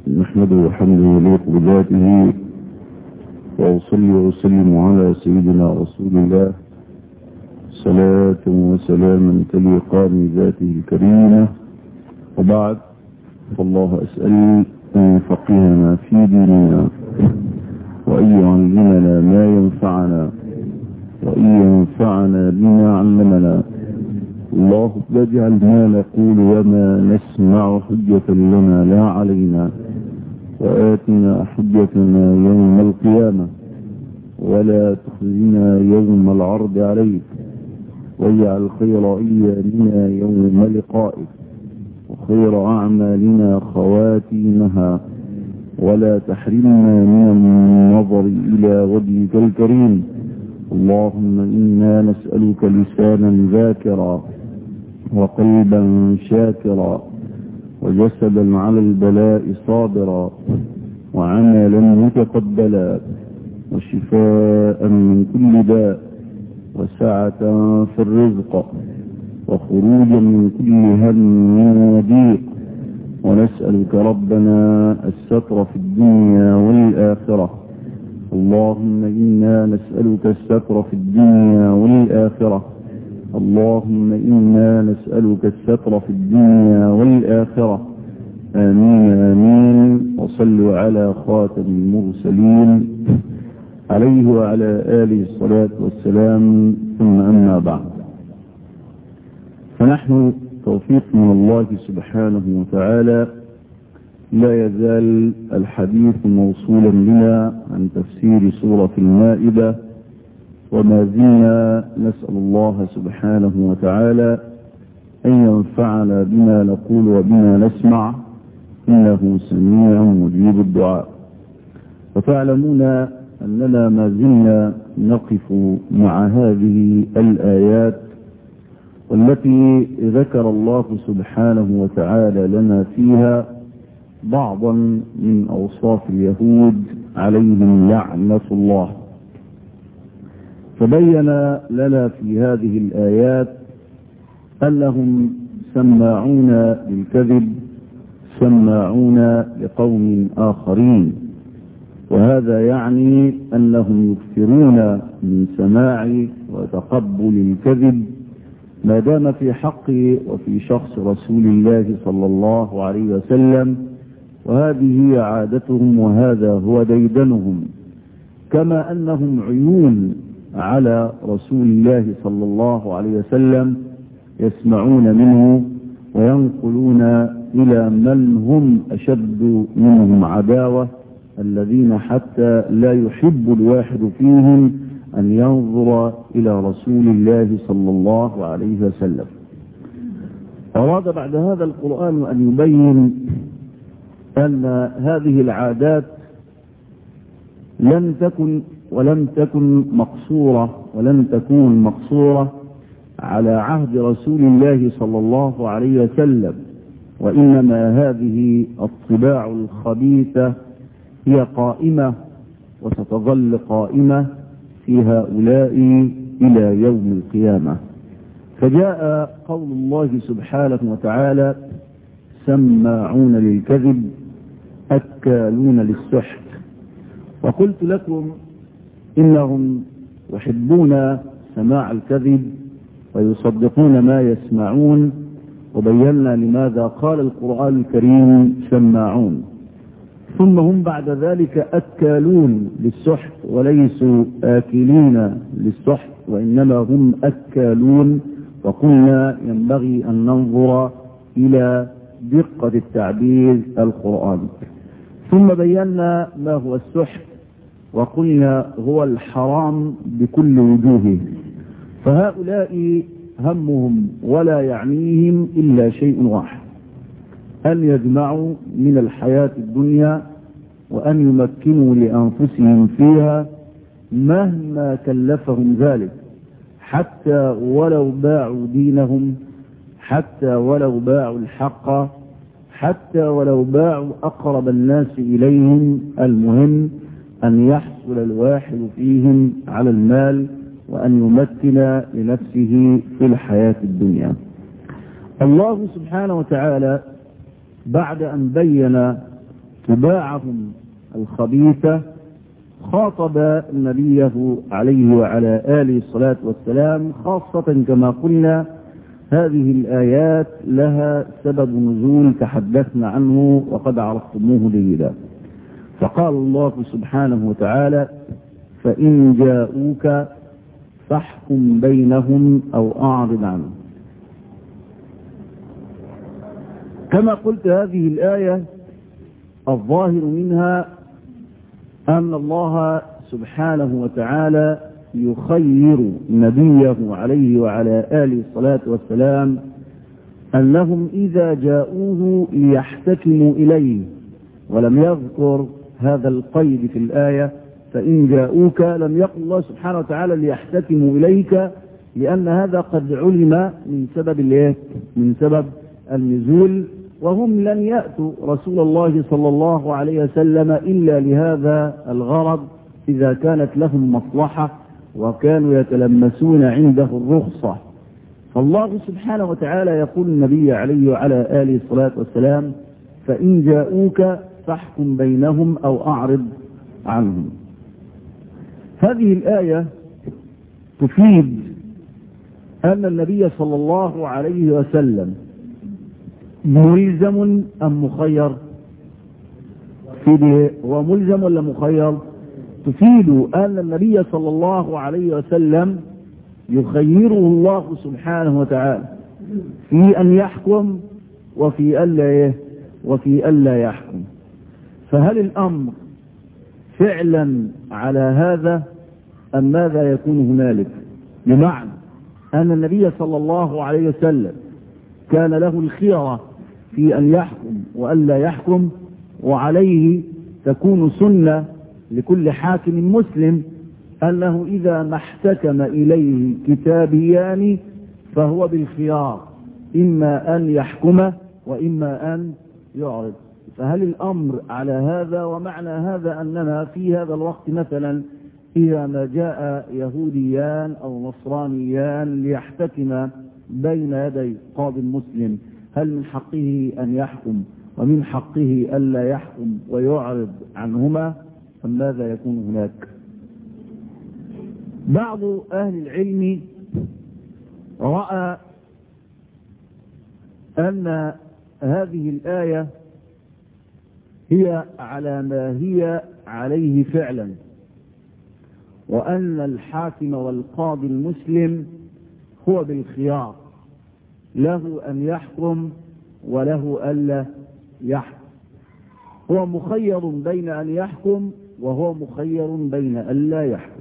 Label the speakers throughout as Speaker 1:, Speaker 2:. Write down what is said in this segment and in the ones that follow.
Speaker 1: نحمده حمده يليق بذاته وأصلي وأسلم على سيدنا رسول الله صلاة وسلاما تليقان ذاته الكريمة وبعد فالله أسأل أن يفقهنا في ديننا وأن يعلمنا ما ينفعنا وأن ينفعنا بما علمنا اللهم اجعل ما نقول وما نسمع حجة لنا لا علينا وآتنا حجتنا يوم القيامة ولا تخزنا يوم العرض عليك واجعل خير أيامنا يوم لقائك وخير أعمالنا خواتيمها ولا تحرمنا من النظر إلى وجهك الكريم اللهم إنا نسألك لسانا ذاكرا وقلبا شاكرا وجسدا على البلاء صابرا وعملا متقبلا وشفاء من كل داء وسعة في الرزق وخروجا من كل هم وضيق ونسألك ربنا الستر في الدنيا والآخرة اللهم إنا نسألك الستر في الدنيا والآخرة اللهم إنا نسألك الستر في الدنيا والآخرة آمين آمين وصلوا على خاتم المرسلين عليه وعلى آله الصلاة والسلام ثم أما بعد فنحن توفيق من الله سبحانه وتعالى لا يزال الحديث موصولا بنا عن تفسير سورة المائدة وما زلنا نسأل الله سبحانه وتعالى أن ينفعنا بما نقول وبما نسمع إنه سميع مجيب الدعاء وتعلمون أننا ما زلنا نقف مع هذه الآيات والتي ذكر الله سبحانه وتعالى لنا فيها بعضا من أوصاف اليهود عليهم لعنة الله فبين لنا في هذه الآيات أنهم سماعون للكذب سماعون لقوم آخرين وهذا يعني أنهم يكثرون من سماع وتقبل الكذب ما دام في حق وفي شخص رسول الله صلى الله عليه وسلم وهذه هي عادتهم وهذا هو ديدنهم كما أنهم عيون على رسول الله صلى الله عليه وسلم يسمعون منه وينقلون إلى من هم أشد منهم عداوة الذين حتى لا يحب الواحد فيهم أن ينظر إلى رسول الله صلى الله عليه وسلم أراد بعد هذا القرآن أن يبين أن هذه العادات لم تكن ولم تكن مقصورة ولم تكون مقصورة على عهد رسول الله صلى الله عليه وسلم وإنما هذه الطباع الخبيثة هي قائمة وستظل قائمة في هؤلاء إلى يوم القيامة فجاء قول الله سبحانه وتعالى سماعون للكذب أكالون للسحت وقلت لكم إنهم يحبون سماع الكذب ويصدقون ما يسمعون وبينا لماذا قال القرآن الكريم سماعون ثم هم بعد ذلك أكالون للسحت وليسوا آكلين للسحت وإنما هم أكالون وقلنا ينبغي أن ننظر إلى دقة التعبير القرآني ثم بينا ما هو السحت وقلنا هو الحرام بكل وجوهه فهؤلاء همهم ولا يعنيهم إلا شيء واحد أن يجمعوا من الحياة الدنيا وأن يمكنوا لأنفسهم فيها مهما كلفهم ذلك حتى ولو باعوا دينهم حتى ولو باعوا الحق حتى ولو باعوا أقرب الناس إليهم المهم أن يحصل الواحد فيهم على المال وأن يمكن لنفسه في الحياة الدنيا الله سبحانه وتعالى بعد أن بين طباعهم الخبيثة خاطب نبيه عليه وعلى آله الصلاة والسلام خاصة كما قلنا هذه الآيات لها سبب نزول تحدثنا عنه وقد عرفتموه جيدا فقال الله سبحانه وتعالى فإن جاءوك فاحكم بينهم أو أعرض عنهم كما قلت هذه الآية الظاهر منها أن الله سبحانه وتعالى يخير نبيه عليه وعلى آله الصلاة والسلام أنهم إذا جاءوه ليحتكموا إليه ولم يذكر هذا القيد في الآية فإن جاءوك لم يقل الله سبحانه وتعالى ليحتكموا إليك لأن هذا قد علم من سبب الايه؟ من سبب النزول وهم لن يأتوا رسول الله صلى الله عليه وسلم إلا لهذا الغرض إذا كانت لهم مصلحة وكانوا يتلمسون عنده الرخصة فالله سبحانه وتعالى يقول النبي عليه وعلى آله الصلاة والسلام فإن جاءوك فاحكم بينهم أو أعرض عنهم هذه الآية تفيد أن النبي صلى الله عليه وسلم ملزم أم مخير تفيد هو ملزم ولا مخير تفيد أن النبي صلى الله عليه وسلم يخيره الله سبحانه وتعالى في أن يحكم وفي ألا وفي ألا يحكم فهل الأمر فعلا على هذا أم ماذا يكون هنالك بمعنى أن النبي صلى الله عليه وسلم كان له الخيرة في أن يحكم وألا يحكم وعليه تكون سنة لكل حاكم مسلم أنه إذا ما احتكم إليه كتابيان فهو بالخيار إما أن يحكم وإما أن يعرض فهل الأمر على هذا ومعنى هذا أننا في هذا الوقت مثلا إذا ما جاء يهوديان أو نصرانيان ليحتكم بين يدي قاضي مسلم هل من حقه أن يحكم ومن حقه ألا يحكم ويعرض عنهما أم ماذا يكون هناك بعض أهل العلم رأى أن هذه الآية هي على ما هي عليه فعلا وأن الحاكم والقاضي المسلم هو بالخيار له أن يحكم وله ألا يحكم هو مخير بين أن يحكم وهو مخير بين ألا يحكم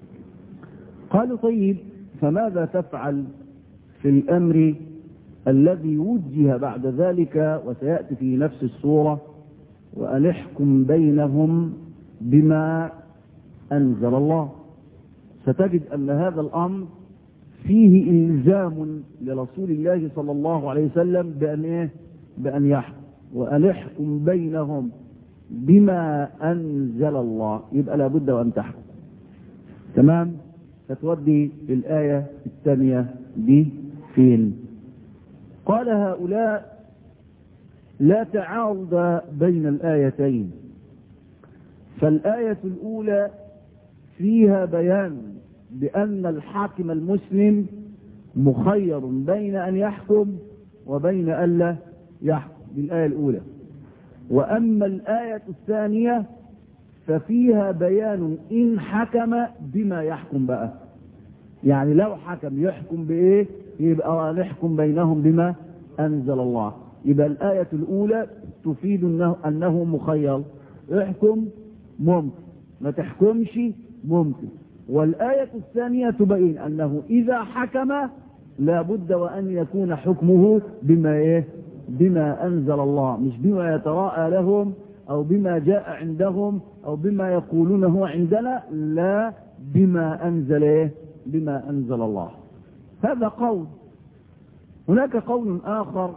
Speaker 1: قالوا طيب فماذا تفعل في الأمر الذي وجه بعد ذلك وسيأتي في نفس السورة وأن احكم بينهم بما أنزل الله ستجد أن هذا الأمر فيه إلزام لرسول الله صلى الله عليه وسلم بأن, إيه؟ بأن يحكم وأن احكم بينهم بما أنزل الله يبقى لابد وأن تحكم تمام فتودي الآية الثانية دي فين قال هؤلاء لا تعارض بين الآيتين فالآية الأولى فيها بيان بأن الحاكم المسلم مخير بين أن يحكم وبين ألا يحكم بالآية الأولى وأما الآية الثانية ففيها بيان إن حكم بما يحكم بقى يعني لو حكم يحكم بإيه يبقى نحكم بينهم بما أنزل الله يبقى الآية الأولى تفيد أنه, أنه مخير احكم ممكن ما تحكمش ممكن والآية الثانية تبين أنه إذا حكم لا بد وأن يكون حكمه بما إيه بما أنزل الله مش بما يتراءى لهم أو بما جاء عندهم أو بما يقولونه عندنا لا بما أنزل إيه بما أنزل الله هذا قول هناك قول آخر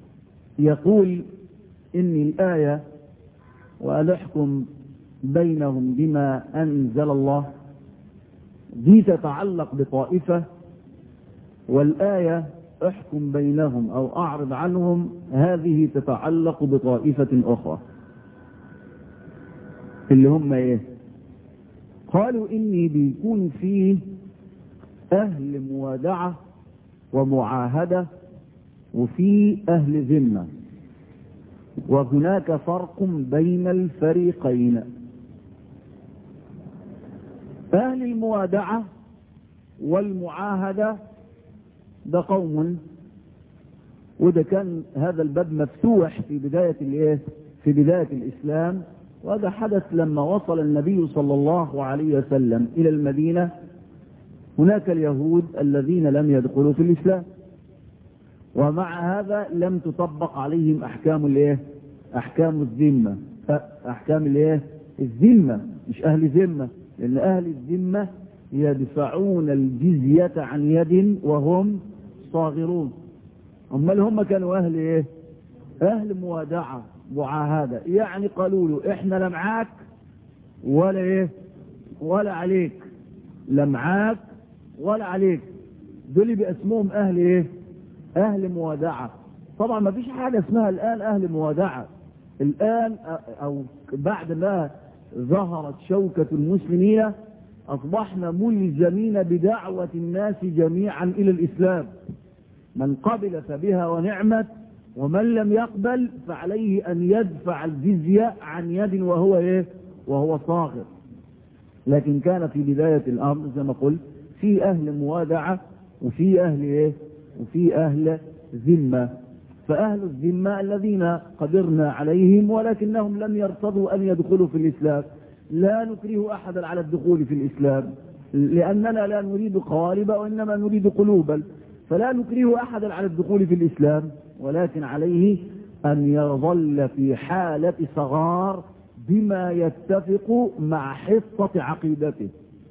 Speaker 1: يقول إن الآية وألحكم بينهم بما أنزل الله دي تتعلق بطائفة والآية احكم بينهم أو أعرض عنهم هذه تتعلق بطائفة أخرى اللي هم ايه قالوا اني بيكون فيه اهل موادعة ومعاهدة وفي اهل ذمة وهناك فرق بين الفريقين اهل الموادعة والمعاهدة ده قوم وده كان هذا الباب مفتوح في بداية الايه في بداية الاسلام وهذا حدث لما وصل النبي صلى الله عليه وسلم الى المدينة هناك اليهود الذين لم يدخلوا في الاسلام ومع هذا لم تطبق عليهم احكام الايه احكام الذمة احكام الايه الذمة مش اهل ذمة لان اهل الذمة يدفعون الجزية عن يد وهم صاغرون امال هم كانوا اهل ايه اهل موادعة معاهدة يعني قالوا له احنا لا معاك ولا ايه ولا عليك لا معاك ولا عليك دول باسمهم اهل ايه اهل موادعة طبعا ما فيش حاجة اسمها الان اهل موادعة الان او بعد ما ظهرت شوكة المسلمين اصبحنا ملزمين بدعوة الناس جميعا الى الاسلام من قبل فبها ونعمت ومن لم يقبل فعليه ان يدفع الجزية عن يد وهو ايه وهو صاغر لكن كان في بداية الامر زي ما قلت في اهل موادعة وفي اهل ايه وفي اهل ذمة فاهل الذمة الذين قدرنا عليهم ولكنهم لم يرتضوا ان يدخلوا في الاسلام لا نكره احدا على الدخول في الاسلام لاننا لا نريد قوالب وانما نريد قلوبا فلا نكره احدا على الدخول في الاسلام ولكن عليه ان يظل في حالة صغار بما يتفق مع حصة عقيدته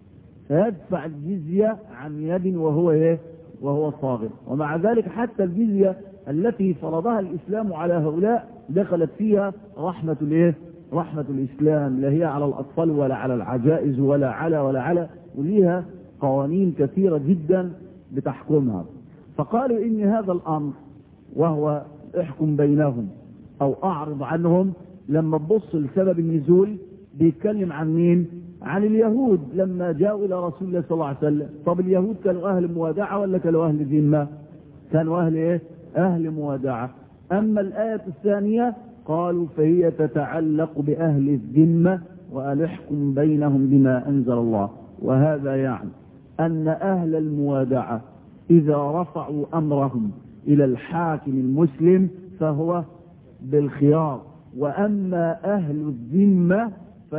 Speaker 1: فيدفع الجزية عن يد وهو ايه وهو صاغر ومع ذلك حتى الجزية التي فرضها الاسلام على هؤلاء دخلت فيها رحمة الايه رحمة الاسلام لا هي على الاطفال ولا على العجائز ولا على ولا على وليها قوانين كثيرة جدا بتحكمها فقالوا ان هذا الامر وهو احكم بينهم او اعرض عنهم لما تبص لسبب النزول بيتكلم عن مين عن اليهود لما جاءوا الى رسول الله صلى الله عليه وسلم طب اليهود كانوا اهل موادعة ولا كانوا اهل ذمة كانوا اهل ايه اهل موادعة اما الاية الثانية قالوا فهي تتعلق باهل الذمة وان احكم بينهم بما انزل الله وهذا يعني ان اهل الموادعة اذا رفعوا امرهم الى الحاكم المسلم فهو بالخيار واما اهل الذمة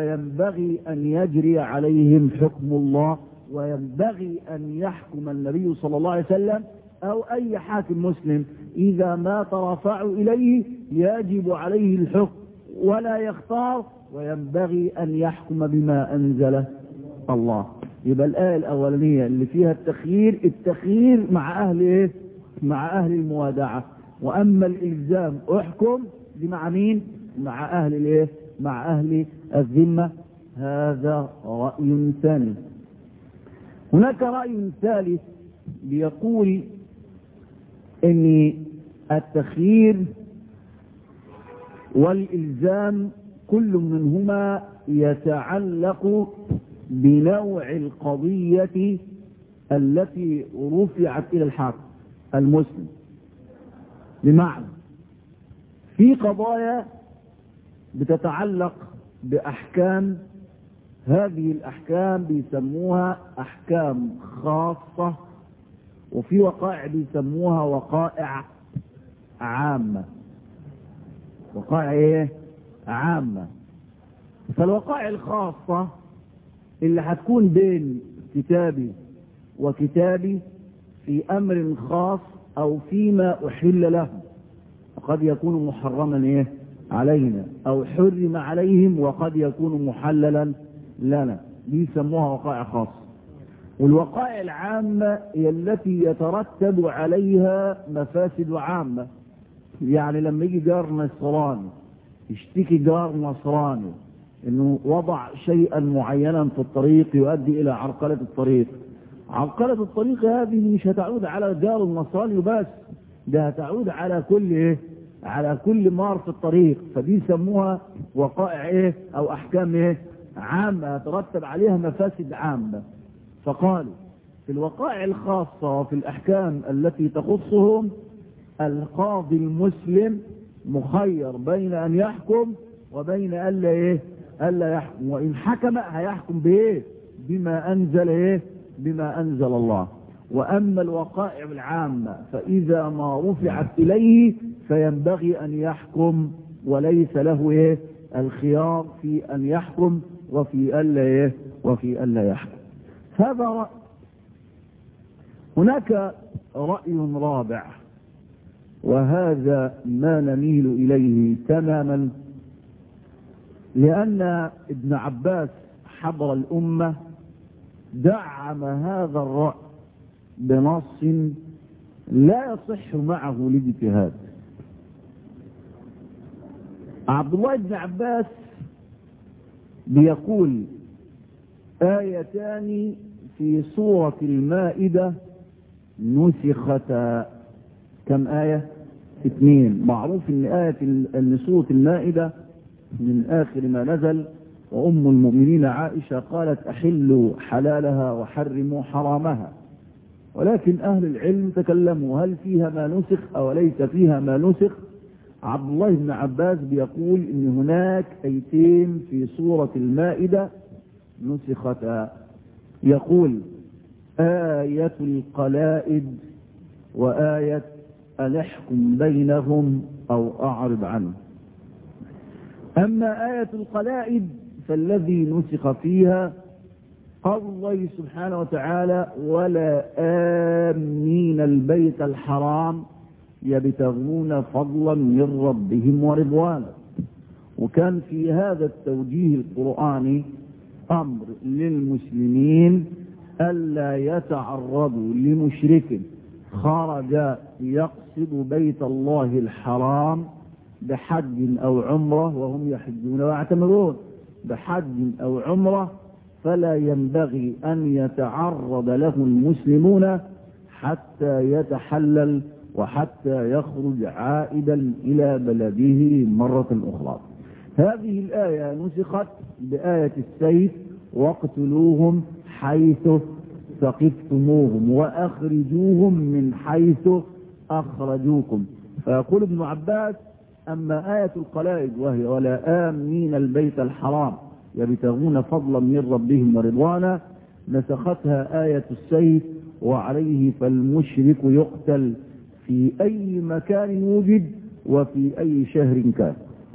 Speaker 1: فينبغي ان يجري عليهم حكم الله وينبغي ان يحكم النبي صلى الله عليه وسلم او اي حاكم مسلم اذا ما ترفعوا اليه يجب عليه الحكم ولا يختار وينبغي ان يحكم بما انزل الله يبقى الآية الأولانية اللي فيها التخيير التخيير مع أهل إيه؟ مع أهل الموادعة وأما الإلزام أحكم دي مع مين؟ مع أهل الإيه؟ مع أهل الذمة هذا رأي ثاني هناك رأي ثالث بيقول ان التخيير والإلزام كل منهما يتعلق بنوع القضية التي رفعت إلى الحاكم المسلم بمعنى في قضايا بتتعلق بأحكام هذه الأحكام بيسموها أحكام خاصة وفي وقائع بيسموها وقائع عامة وقائع ايه عامة فالوقائع الخاصة اللي هتكون بين كتابي وكتابي في امر خاص او فيما احل له وقد يكون محرما ايه علينا او حرم عليهم وقد يكون محللا لنا دي يسموها وقائع خاصة والوقائع العامة هي التي يترتب عليها مفاسد عامة يعني لما يجي جار نصراني يشتكي جار نصراني انه وضع شيئا معينا في الطريق يؤدي الى عرقلة الطريق عرقلة الطريق هذه مش هتعود على جار النصراني بس ده هتعود على كل ايه على كل مار في الطريق فدي يسموها وقائع ايه او احكام ايه عامة يترتب عليها مفاسد عامة فقالوا في الوقائع الخاصة وفي الأحكام التي تخصهم القاضي المسلم مخير بين أن يحكم وبين ألا إيه ألا يحكم وإن حكم هيحكم بإيه بما أنزل إيه بما أنزل الله وأما الوقائع العامة فإذا ما رفعت إليه فينبغي أن يحكم وليس له إيه الخيار في أن يحكم وفي ألا إيه وفي ألا يحكم هذا رأي هناك رأي رابع وهذا ما نميل إليه تماما لأن ابن عباس حضر الأمة دعم هذا الرأي بنص لا يصح معه الاجتهاد عبد الله بن عباس بيقول آيتان في سورة المائدة نسختا كم آية اثنين معروف ان آية ان سورة المائدة من آخر ما نزل وأم المؤمنين عائشة قالت أحلوا حلالها وحرموا حرامها ولكن أهل العلم تكلموا هل فيها ما نسخ أو ليس فيها ما نسخ عبد الله بن عباس بيقول ان هناك ايتين في سورة المائدة نسختا يقول آية القلائد وآية أنحكم بينهم أو أعرض عنه أما آية القلائد فالذي نسخ فيها قال الله سبحانه وتعالى ولا آمين البيت الحرام يبتغون فضلا من ربهم ورضوانا وكان في هذا التوجيه القرآني أمر للمسلمين ألا يتعرضوا لمشرك خرج يقصد بيت الله الحرام بحج أو عمرة وهم يحجون ويعتمرون بحج أو عمرة فلا ينبغي أن يتعرض له المسلمون حتى يتحلل وحتى يخرج عائدا إلى بلده مرة أخرى هذه الآية نسخت بآية السيف واقتلوهم حيث ثقفتموهم وأخرجوهم من حيث أخرجوكم فيقول ابن عباس أما آية القلائد وهي ولا آمين البيت الحرام يبتغون فضلا من ربهم ورضوانا نسختها آية السيف وعليه فالمشرك يقتل في أي مكان وجد وفي أي شهر كان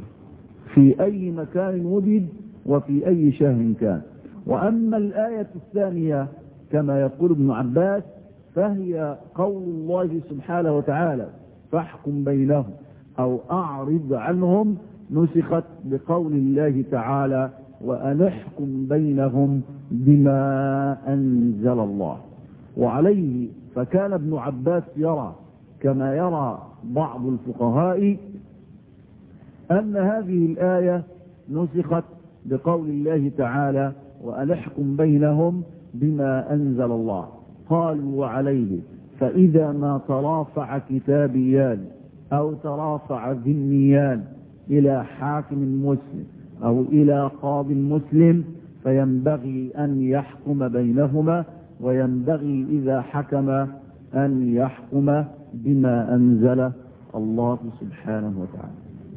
Speaker 1: في أي مكان وجد وفي أي شهر كان وأما الآية الثانية كما يقول ابن عباس فهي قول الله سبحانه وتعالى فاحكم بينهم أو أعرض عنهم نسخت بقول الله تعالى وأنحكم بينهم بما أنزل الله وعليه فكان ابن عباس يرى كما يرى بعض الفقهاء أن هذه الآية نسخت بقول الله تعالى وأنحكم بينهم بما أنزل الله قالوا وعليه فإذا ما ترافع كتابيان أو ترافع ذنيان إلى حاكم مسلم أو إلى قاض مسلم فينبغي أن يحكم بينهما وينبغي إذا حكم أن يحكم بما أنزل الله سبحانه وتعالى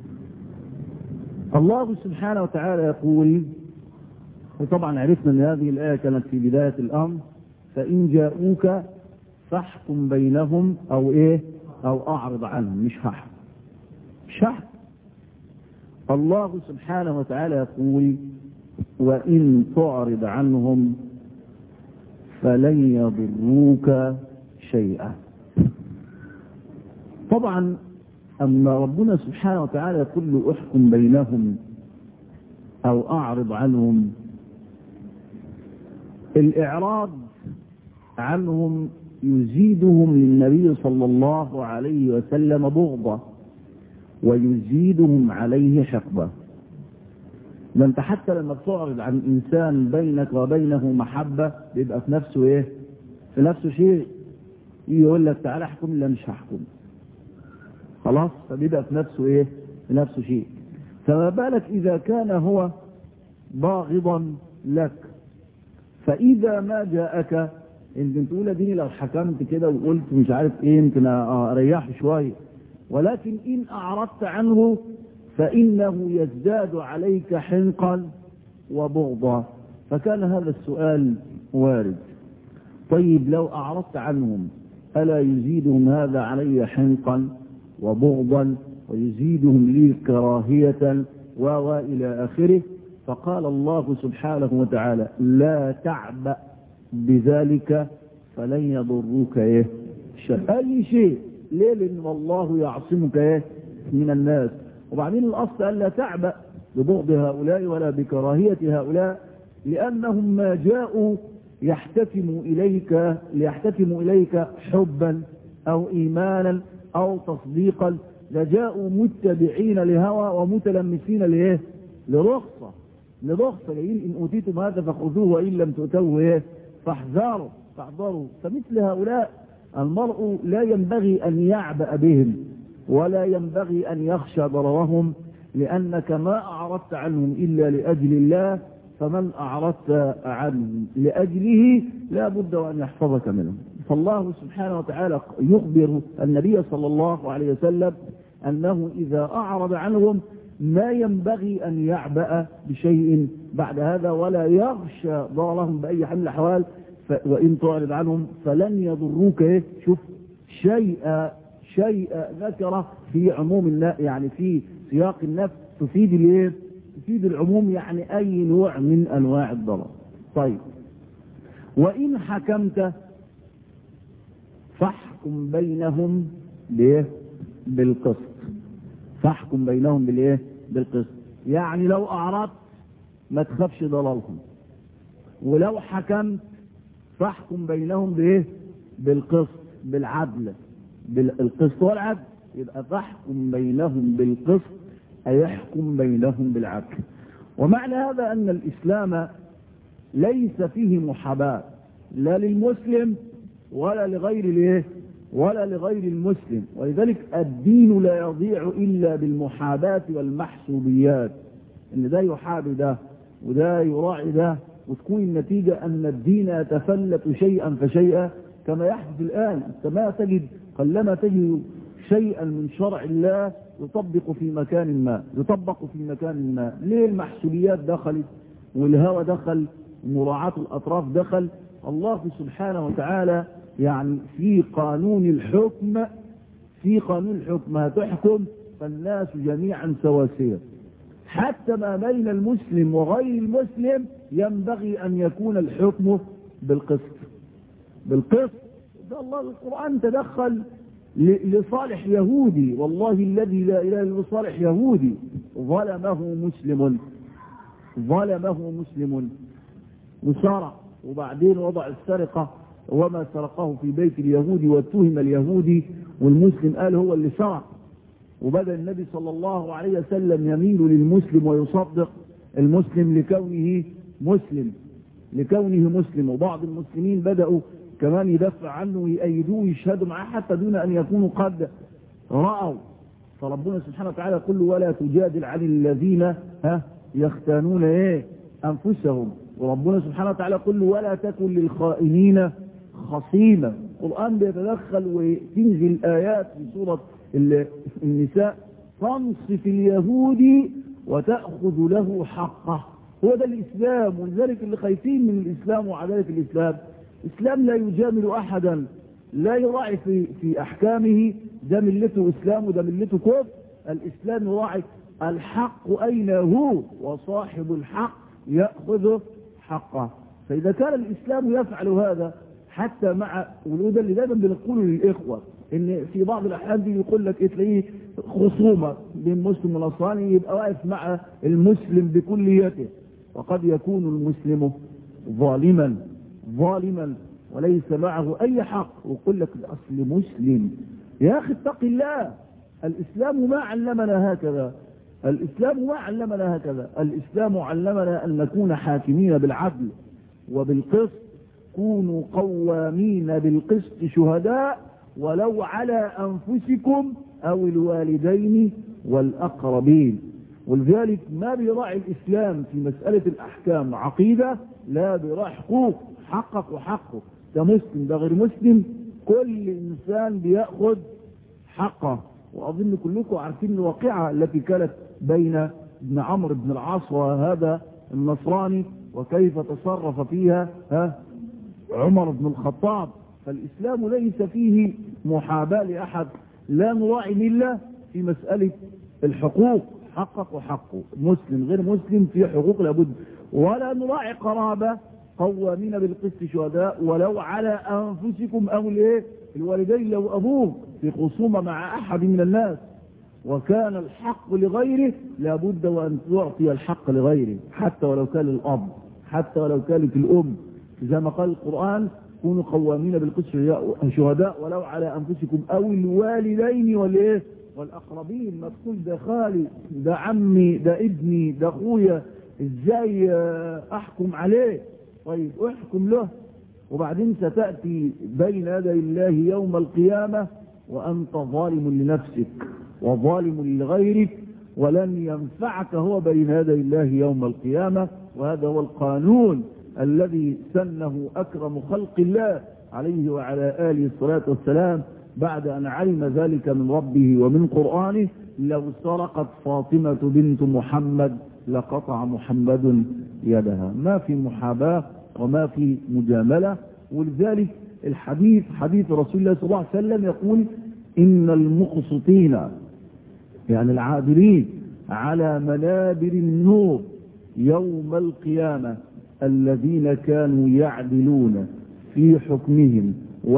Speaker 1: الله سبحانه وتعالى يقول وطبعا عرفنا أن هذه الآية كانت في بداية الأمر فإن جاءوك فاحكم بينهم أو إيه أو أعرض عنهم مش هحكم مش هحكم الله سبحانه وتعالى يقول وإن تعرض عنهم فلن يضروك شيئا طبعا أما ربنا سبحانه وتعالى يقول له احكم بينهم أو أعرض عنهم الإعراض عنهم يزيدهم للنبي صلى الله عليه وسلم بغضة ويزيدهم عليه حقبة ده انت حتى لما بتعرض عن انسان بينك وبينه محبة بيبقى في نفسه ايه في نفسه شيء يقول لك تعالى احكم لا مش هحكم خلاص فبيبقى في نفسه ايه في نفسه شيء فما بالك اذا كان هو باغضا لك فاذا ما جاءك انت تقول اديني لو حكمت كده وقلت مش عارف ايه يمكن اريحه شويه ولكن ان اعرضت عنه فانه يزداد عليك حنقا وبغضا فكان هذا السؤال وارد طيب لو اعرضت عنهم الا يزيدهم هذا علي حنقا وبغضا ويزيدهم لي كراهيه والى اخره فقال الله سبحانه وتعالى لا تعبأ بذلك فلن يضروك ايه شيء اي شيء ليه لان الله يعصمك ايه من الناس وبعدين الاصل قال لا تعبأ ببغض هؤلاء ولا بكراهية هؤلاء لانهم ما جاءوا يحتكموا اليك ليحتكموا اليك حبا او ايمانا او تصديقا لجاءوا متبعين لهوى ومتلمسين لايه لرخصه لرخصه جايين ان اوتيتم هذا فخذوه وان لم تؤتوه ايه فاحذروا فاحذروا فمثل هؤلاء المرء لا ينبغي أن يعبأ بهم ولا ينبغي أن يخشى ضررهم لأنك ما أعرضت عنهم إلا لأجل الله فمن أعرضت عنهم لأجله لا بد أن يحفظك منهم فالله سبحانه وتعالى يخبر النبي صلى الله عليه وسلم أنه إذا أعرض عنهم ما ينبغي أن يعبأ بشيء بعد هذا ولا يغشى ضررهم بأي حال من الأحوال وإن تعرض عنهم فلن يضروك إيه شوف شيء شيء ذكر في عموم النفس يعني في سياق النفس تفيد الايه تفيد العموم يعني أي نوع من أنواع الضرر طيب وإن حكمت فاحكم بينهم بايه بالقسط فاحكم بينهم بالايه بالقسط يعني لو اعرضت ما تخافش ضلالهم ولو حكمت فاحكم بينهم بايه بالقسط بالعدل بالقسط والعدل يبقى فاحكم بينهم بالقسط اي يحكم بينهم بالعدل ومعنى هذا ان الاسلام ليس فيه محاباه لا للمسلم ولا لغير الايه ولا لغير المسلم ولذلك الدين لا يضيع الا بالمحاباه والمحسوبيات ان ده يحابي ده وده يراعي ده وتكون النتيجه ان الدين يتفلت شيئا فشيئا كما يحدث الان انت ما تجد قلما تجد شيئا من شرع الله يطبق في مكان ما يطبق في مكان ما ليه المحسوبيات دخلت والهوى دخل ومراعاة الأطراف دخل الله سبحانه وتعالى يعني في قانون الحكم في قانون الحكم هتحكم فالناس جميعا سواسية حتى ما بين المسلم وغير المسلم ينبغي أن يكون الحكم بالقسط بالقسط ده الله القرآن تدخل لصالح يهودي والله الذي لا إله إلا صالح يهودي ظلمه مسلم ظلمه مسلم وسرق وبعدين وضع السرقة وما سرقه في بيت اليهودي واتهم اليهودي والمسلم قال هو اللي سرق وبدأ النبي صلى الله عليه وسلم يميل للمسلم ويصدق المسلم لكونه مسلم لكونه مسلم وبعض المسلمين بدأوا كمان يدافع عنه ويأيدوه ويشهدوا معاه حتى دون أن يكونوا قد رأوا فربنا سبحانه وتعالى يقول له ولا تجادل عن الذين ها يختانون ايه انفسهم وربنا سبحانه وتعالى يقول له ولا تكن للخائنين خصيما القرآن بيتدخل وتنزل آيات في سورة النساء تنصف اليهودي وتأخذ له حقه هو ده الإسلام ولذلك اللي خايفين من الإسلام وعدالة الإسلام الإسلام لا يجامل أحدا لا يراعي في, في أحكامه ده ملته إسلام وده ملته كفر الإسلام يراعي الحق أين هو وصاحب الحق يأخذ حقه فإذا كان الإسلام يفعل هذا حتى مع وده اللي دايما بنقوله للإخوة إن في بعض الأحيان دي يقول لك تلاقيه خصومة بين مسلم ونصراني يبقى واقف مع المسلم بكليته وقد يكون المسلم ظالما ظالما وليس معه أي حق ويقول لك أصل مسلم يا أخي اتق الله الإسلام ما علمنا هكذا الإسلام ما علمنا هكذا الإسلام علمنا أن نكون حاكمين بالعدل وبالقسط كونوا قوامين بالقسط شهداء ولو على أنفسكم أو الوالدين والأقربين ولذلك ما بيراعي الإسلام في مسألة الأحكام عقيدة لا بيراعي حقوق حقك وحقه ده مسلم ده غير مسلم كل إنسان بيأخذ حقه وأظن كلكم عارفين الواقعة التي كانت بين ابن عمرو بن العاص وهذا النصراني وكيف تصرف فيها ها عمر بن الخطاب فالإسلام ليس فيه محاباة لأحد لا نراعي ملة في مسألة الحقوق حقق وحقه مسلم غير مسلم في حقوق لابد ولا نراعي قرابة قوامين بالقسط شهداء ولو على أنفسكم أو الايه الوالدين لو أبوه في خصومة مع أحد من الناس وكان الحق لغيره لابد وأن تعطي الحق لغيره حتى ولو كان الأب حتى ولو كانت الأم زي ما قال القرآن كونوا قوامين بالقسط شهداء ولو على أنفسكم أو الوالدين والإيه والأقربين ما تقول ده خالي ده عمي ده ابني ده أخويا إزاي أحكم عليه طيب احكم له وبعدين ستأتي بين يدي الله يوم القيامة وأنت ظالم لنفسك وظالم لغيرك ولن ينفعك هو بين يدي الله يوم القيامة وهذا هو القانون الذي سنه أكرم خلق الله عليه وعلى آله الصلاة والسلام بعد أن علم ذلك من ربه ومن قرآنه لو سرقت فاطمة بنت محمد لقطع محمد يدها ما في محاباة وما في مجاملة ولذلك الحديث حديث رسول الله صلى الله عليه وسلم يقول إن المقسطين يعني العادلين على منابر النور يوم القيامة الذين كانوا يعدلون في حكمهم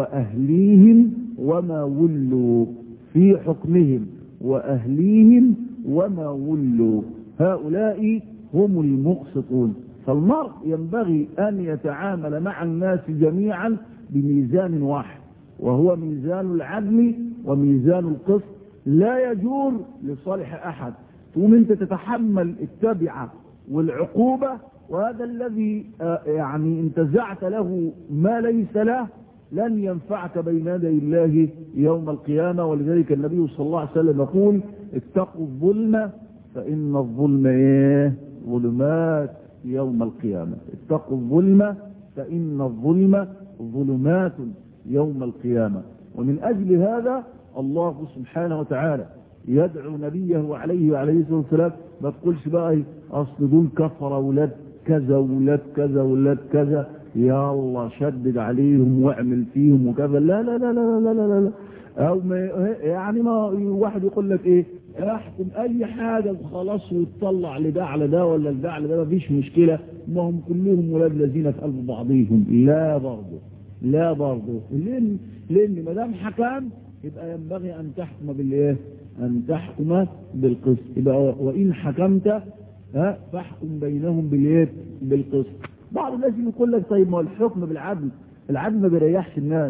Speaker 1: وأهليهم وما ولوا في حكمهم وأهليهم وما ولوا هؤلاء هم المقسطون فالمرء ينبغي أن يتعامل مع الناس جميعا بميزان واحد وهو ميزان العدل وميزان القسط لا يجور لصالح أحد ثم أنت تتحمل التبعة والعقوبة وهذا الذي يعني انتزعت له ما ليس له لن ينفعك بين يدي الله يوم القيامة ولذلك النبي صلى الله عليه وسلم يقول اتقوا الظلم فإن الظلم ايه ظلمات يوم القيامة اتقوا الظلم فإن الظلم ظلمات يوم القيامة ومن أجل هذا الله سبحانه وتعالى يدعو نبيه عليه وعليه الصلاة والسلام ما تقولش بقى أصل دول كفر أولاد كذا ولاد كذا ولاد كذا يا الله شدد عليهم واعمل فيهم وكذا لا لا لا لا لا لا, لا. او ما يعني ما واحد يقول لك ايه احكم اي حاجة وخلاص وتطلع لده على ده ولا لده على ده مفيش مشكلة ما هم كلهم ولاد الذين في قلب بعضيهم لا برضه لا برضه لان لان ما دام حكم يبقى ينبغي ان تحكم بالايه ان تحكم بالقسط يبقى وان حكمت ها فاحكم بينهم بالايه بالقسط بعض الناس يقول لك طيب ما الحكم بالعدل العدل ما بيريحش الناس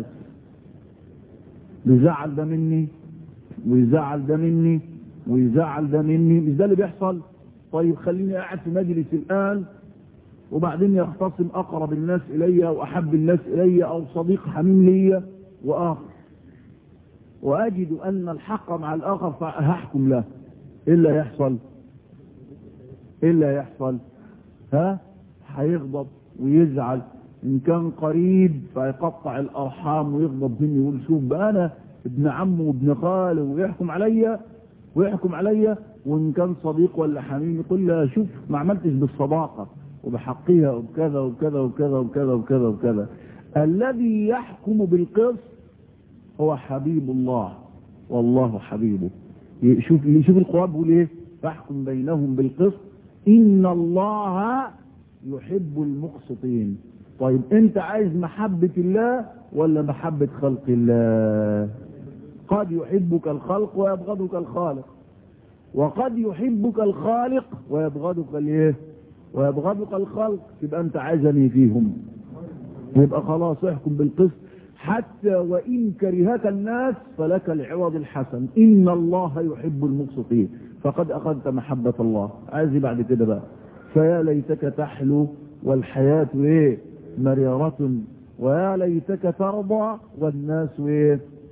Speaker 1: بيزعل ده مني ويزعل ده مني ويزعل ده مني مش ده اللي بيحصل طيب خليني قاعد في مجلس الآن وبعدين يختصم أقرب الناس إلي وأحب الناس إلي أو صديق حميم لي وآخر وأجد أن الحق مع الآخر فهحكم له إيه اللي يحصل إيه اللي يحصل ها هيغضب ويزعل إن كان قريب فيقطع الأرحام ويغضب مني ويقول شوف بقى أنا ابن عمه وابن خاله ويحكم عليا ويحكم عليا وإن كان صديق ولا حميم يقول له شوف ما عملتش بالصداقة وبحقها وبكذا وبكذا وبكذا وبكذا وبكذا وبكذا الذي يحكم بالقسط هو حبيب الله والله حبيبه شوف شوف القرآن بيقول ايه فاحكم بينهم بالقسط إن الله يحب المقسطين طيب انت عايز محبة الله ولا محبة خلق الله قد يحبك الخلق ويبغضك الخالق وقد يحبك الخالق ويبغضك الايه ويبغضك الخلق يبقى انت عايزني فيهم يبقى خلاص احكم بالقسط حتى وإن كرهك الناس فلك العوض الحسن إن الله يحب المقسطين فقد أخذت محبة الله عايز بعد كده بقى فيا ليتك تحلو والحياة ايه مريرة ويا ليتك ترضى والناس ايه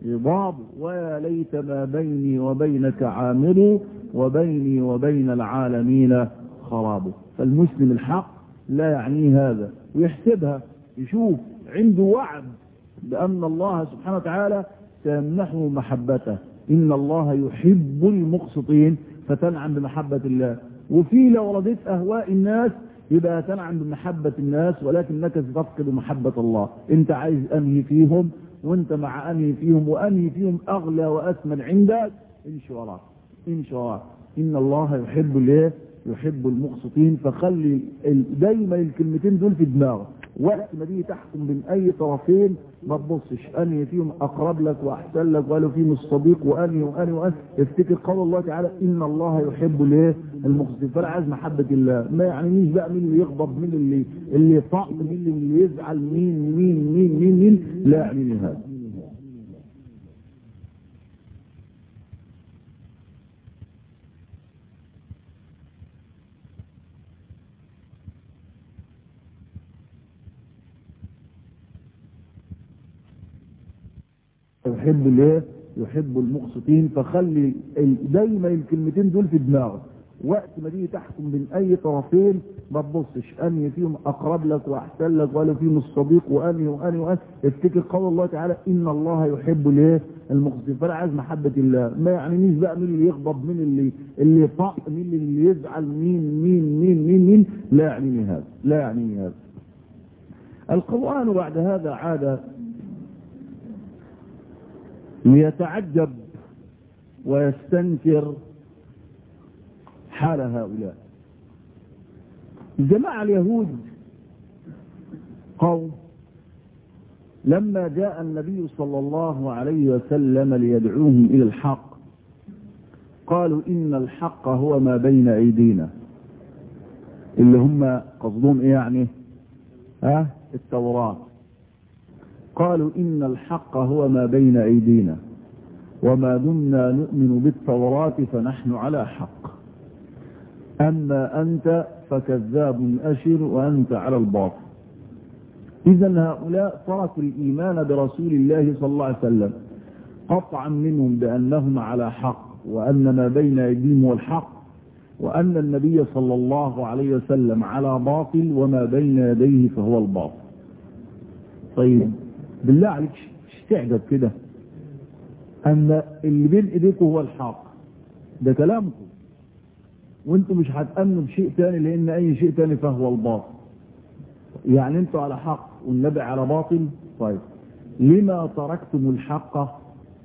Speaker 1: غضاب ويا ليت ما بيني وبينك عامر وبيني وبين العالمين خراب فالمسلم الحق لا يعنيه هذا ويحسبها يشوف عنده وعد بأن الله سبحانه وتعالى سيمنحه محبته إن الله يحب المقسطين فتنعم بمحبة الله وفي لو رضيت أهواء الناس يبقى تنعم بمحبة الناس ولكنك ستفقد محبة الله انت عايز أنهي فيهم وانت مع أنهي فيهم وأنهي فيهم أغلى وأثمن عندك امشي وراك امشي وراك إن الله يحب الايه يحب المقسطين فخلي دايما الكلمتين دول في دماغك وقت ما تيجي تحكم بين اي طرفين ما تبصش انهي فيهم اقرب لك واحسن لك وقالوا فيهم الصديق وانهي وانهي وانهي افتكر قول الله تعالى ان الله يحب الايه المقسطين فانا عايز محبه الله ما يعنيش بقى مين اللي يغضب مين اللي اللي يطق مين اللي يزعل مين مين مين مين مين لا يعنيني هذا يحب الايه يحب المقسطين فخلي دايما الكلمتين دول في دماغك وقت ما تيجي تحكم بين اي طرفين ما تبصش انهي فيهم اقرب لك واحسن لك ولا فيهم الصديق وانهي وانهي وانهي افتكر قول الله تعالى ان الله يحب الايه المقسطين فانا عايز محبه الله ما يعنيش بقى مين اللي يغضب مين اللي اللي يطق مين اللي يزعل مين مين مين مين مين لا يعنيني هذا لا يعنيني هذا القران بعد هذا عاد ليتعجب ويستنكر حال هؤلاء جماعة اليهود قوم لما جاء النبي صلى الله عليه وسلم ليدعوهم إلى الحق قالوا إن الحق هو ما بين أيدينا اللي هم قصدهم إيه يعني ها التوراة قالوا إن الحق هو ما بين أيدينا وما دمنا نؤمن بالتوراة فنحن على حق أما أنت فكذاب أشر وأنت على الباطل إذا هؤلاء تركوا الإيمان برسول الله صلى الله عليه وسلم قطعا منهم بأنهم على حق وأن ما بين أيديهم هو الحق وأن النبي صلى الله عليه وسلم على باطل وما بين يديه فهو الباطل طيب بالله عليك تعجب كده أن اللي بين إيديكم هو الحق ده كلامكم وانتم مش هتأمنوا بشيء تاني لأن أي شيء تاني فهو الباطل يعني انتوا على حق والنبي على باطل طيب لما تركتم الحق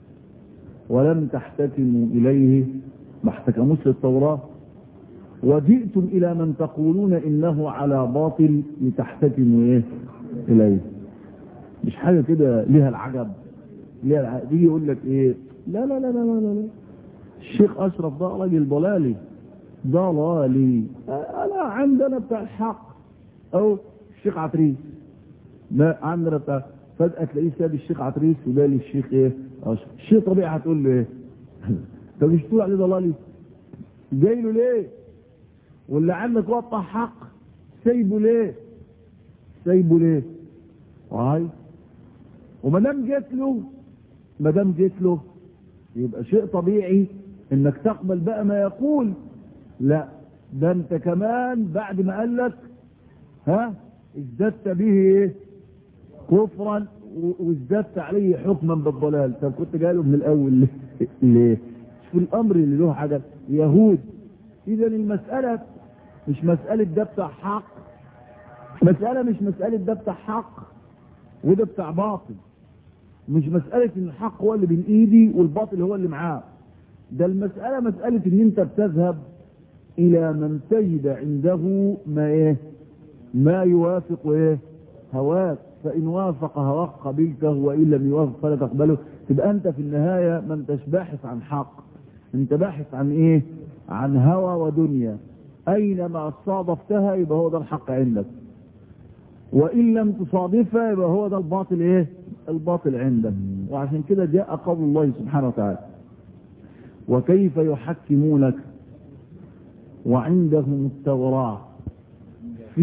Speaker 1: ولم تحتكموا إليه ما احتكموش للتوراة وجئتم إلى من تقولون إنه على باطل لتحتكموا إيه إليه مش حاجة كده ليها العجب ليها العجب دي يقول لك إيه لا لا لا لا لا, لا. الشيخ أشرف ده راجل ضلالي ضلالي أنا عندنا بتاع الحق أو الشيخ عتريس ما عندنا بتاع فجأة تلاقيه ساب الشيخ عتريس وبالي الشيخ ايه أشرف الشيخ طبيعي هتقول له ايه طب مش تقول عليه ضلالي جاي له ليه واللي عندك وقع حق سايبه ليه سايبه ليه هاي وما دام جيت له ما دام جيت له يبقى شيء طبيعي انك تقبل بقى ما يقول لا ده انت كمان بعد ما قال لك ها ازددت به ايه كفرا وازددت عليه حكما بالضلال طب كنت قاله من الاول ليه في الامر اللي له حاجه يهود اذا المساله مش مساله ده بتاع حق مساله مش مساله ده بتاع حق وده بتاع باطل مش مساله ان الحق هو اللي بين ايدي والباطل هو اللي معاه ده المساله مساله ان انت بتذهب الى من تجد عنده ما ايه ما يوافق ايه هواك فان وافق هواك قبلته وان لم يوافق فلا تقبله تبقى انت في النهايه ما انتش باحث عن حق انت باحث عن ايه عن هوى ودنيا اينما صادفتها يبقى هو ده الحق عندك وان لم تصادفها يبقى هو ده الباطل ايه الباطل عندك وعشان كده جاء قول الله سبحانه وتعالى وكيف يحكمونك وعندهم التوراة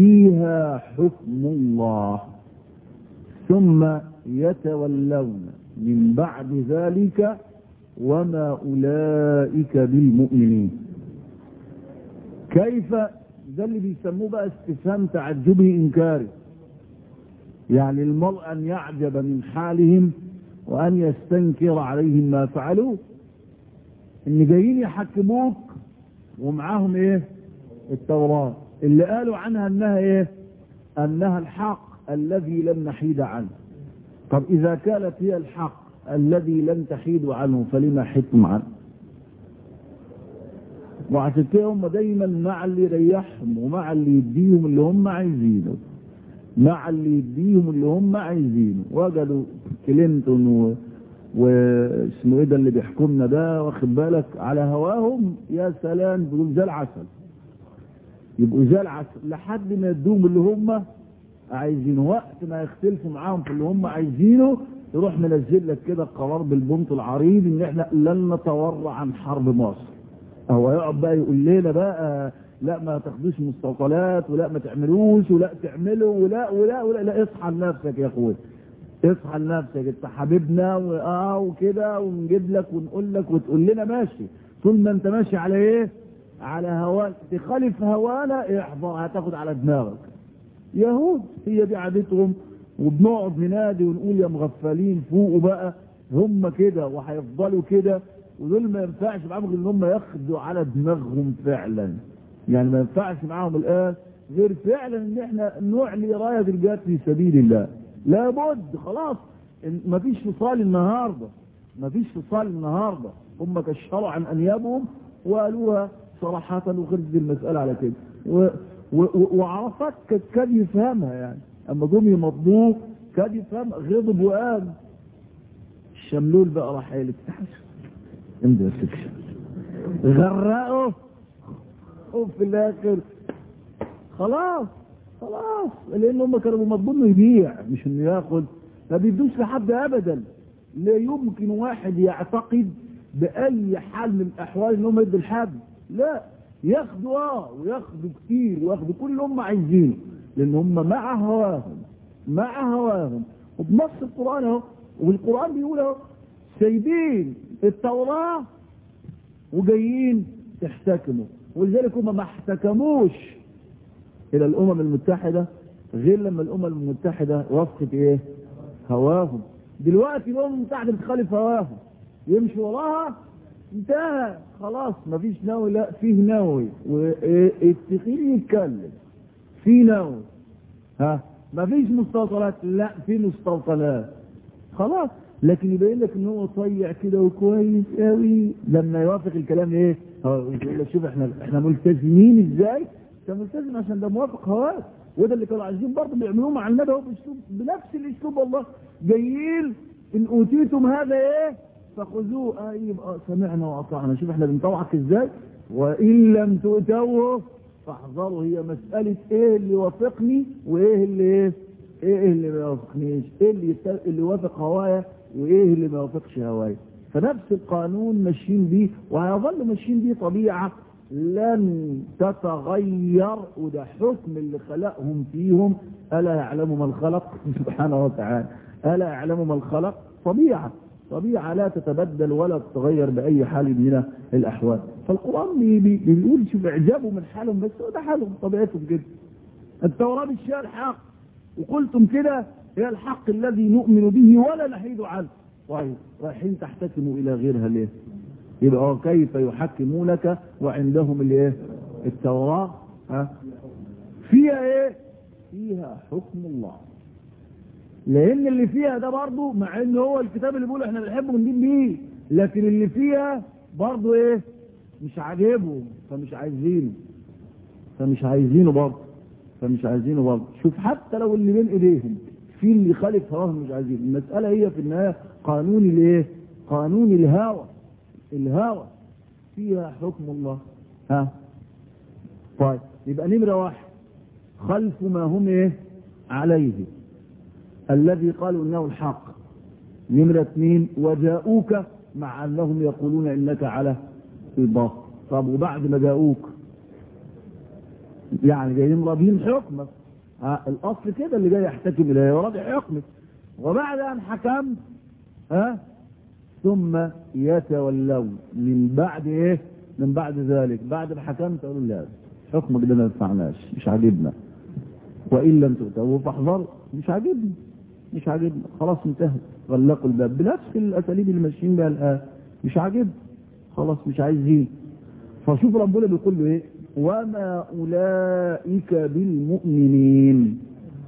Speaker 1: فيها حكم الله ثم يتولون من بعد ذلك وما أولئك بالمؤمنين كيف ده اللي بيسموه بقى استفهام تعجبي إنكاري يعني المرء أن يعجب من حالهم وأن يستنكر عليهم ما فعلوا إن جايين يحكموك ومعاهم إيه التوراة اللي قالوا عنها أنها إيه أنها الحق الذي لن نحيد عنه طب إذا كانت هي الحق الذي لن تحيدوا عنه فلما حدتم عنه وعشان كده هم دايما مع اللي يريحهم ومع اللي يديهم اللي هم عايزينه مع اللي يديهم اللي هم عايزينه وجدوا كلينتون و... واسمه ايه ده اللي بيحكمنا ده واخد بالك على هواهم يا سلام بيقول زي العسل يبقوا زي العسل لحد ما يدوهم اللي هم عايزينه وقت ما يختلفوا معاهم في اللي هم عايزينه يروح منزل لك كده قرار بالبنط العريض ان احنا لن نتورع عن حرب مصر هو يقعد بقى يقول لنا بقى لا ما تاخدوش مستوطنات ولا ما تعملوش ولا تعملوا ولا ولا ولا لا اصحى لنفسك يا اخويا اصحى لنفسك انت حبيبنا واه وكده ونجيب لك ونقول لك وتقول لنا ماشي طول ما انت ماشي على ايه على هواك تخالف هوانا احضر هتاخد على دماغك يهود هي دي عادتهم وبنقعد ننادي ونقول يا مغفلين فوقوا بقى هم كده وهيفضلوا كده ودول ما ينفعش معاهم غير ان هم ياخدوا على دماغهم فعلا يعني ما ينفعش معاهم الان غير فعلا ان احنا نعلي رايه الجهاد في سبيل الله لابد خلاص ما فيش فصال النهارده ما فيش فصال النهارده هم كشروا عن انيابهم وقالوها صراحه وخرجت المساله على كده و و وعرفات كاد يفهمها يعني اما جم يمضوه كاد يفهم غضب وقام الشملول بقى راح قايل افتحش امضي يا سكشن غرقه وفي الاخر خلاص خلاص لان هم كانوا مضمون انه يبيع مش انه ياخد ما بيدوش لحد ابدا لا يمكن واحد يعتقد باي حال من الاحوال ان هم يدوا لحد لا ياخدوا اه وياخدوا كتير وياخدوا كل اللي هم عايزينه لان هم مع هواهم مع هواهم وبنص القران اهو والقران بيقول اهو سايبين التوراه وجايين يحتكموا ولذلك هم ما احتكموش الى الامم المتحده غير لما الامم المتحده وافقت ايه هواهم دلوقتي الامم المتحده بتخالف هواهم يمشي وراها انتهى خلاص مفيش نووي لا فيه نووي والتقيل يتكلم في نووي ها مفيش مستوطنات لا في مستوطنات خلاص لكن يبين لك ان هو طيع كده وكويس قوي لما يوافق الكلام ايه يقول لك شوف احنا احنا ملتزمين ازاي انت ملتزم عشان ده موافق هواك وده اللي كانوا عايزين برضه بيعملوه مع الندى باسلوب بنفس الاسلوب والله جايين ان اوتيتم هذا ايه فخذوه اه يبقى سمعنا واطعنا شوف احنا بنطوعك ازاي وان لم تؤتوه فاحذروا هي مساله ايه اللي يوافقني وايه اللي ايه ايه اللي ما يوافقنيش ايه اللي يست... اللي يوافق هوايا وايه اللي ما يوافقش هوايا فنفس القانون ماشيين بيه وهيظل ماشيين بيه طبيعه لن تتغير وده حكم اللي خلقهم فيهم الا يعلم من خلق سبحانه وتعالى الا يعلم من خلق طبيعه طبيعه لا تتبدل ولا تتغير باي حال من الاحوال فالقران بي بي بيقول شوف اعجابه من حالهم بس هو ده حالهم طبيعتهم كده التوراه بالشيء الحق وقلتم كده هي الحق الذي نؤمن به ولا نحيد عنه طيب رايحين تحتكموا الى غيرها ليه يبقى كيف يحكمونك وعندهم الايه التوراة ها فيها ايه فيها حكم الله لان اللي فيها ده برضه مع ان هو الكتاب اللي بيقول احنا بنحبه بندين بيه لكن اللي فيها برضه ايه مش عاجبهم فمش عايزينه فمش عايزينه برضه فمش عايزينه برضه شوف حتى لو اللي بين ايديهم في اللي خالف هواهم مش عايزين المسألة هي في النهاية قانون الايه قانون الهوى الهوى فيها حكم الله ها طيب يبقى نمرة واحد خلف ما هم ايه عليه الذي قالوا انه الحق نمرة اثنين وجاءوك مع انهم يقولون انك على الباطل طب وبعد ما جاءوك يعني جايين راضين حكمك ها الاصل كده اللي جاي يحتكم اليه راضي حكمك وبعد ان حكمت ها ثم يتولون من بعد ايه من بعد ذلك بعد ما حكمت قالوا لا حكمك ده ما ينفعناش مش عاجبنا وان لم تؤتوا فاحذروا مش عاجبني مش عاجبني خلاص انتهت غلقوا الباب بنفس الاساليب اللي ماشيين بها الان مش عاجبني خلاص مش عايزين فشوف ربنا بيقول له ايه وما اولئك بالمؤمنين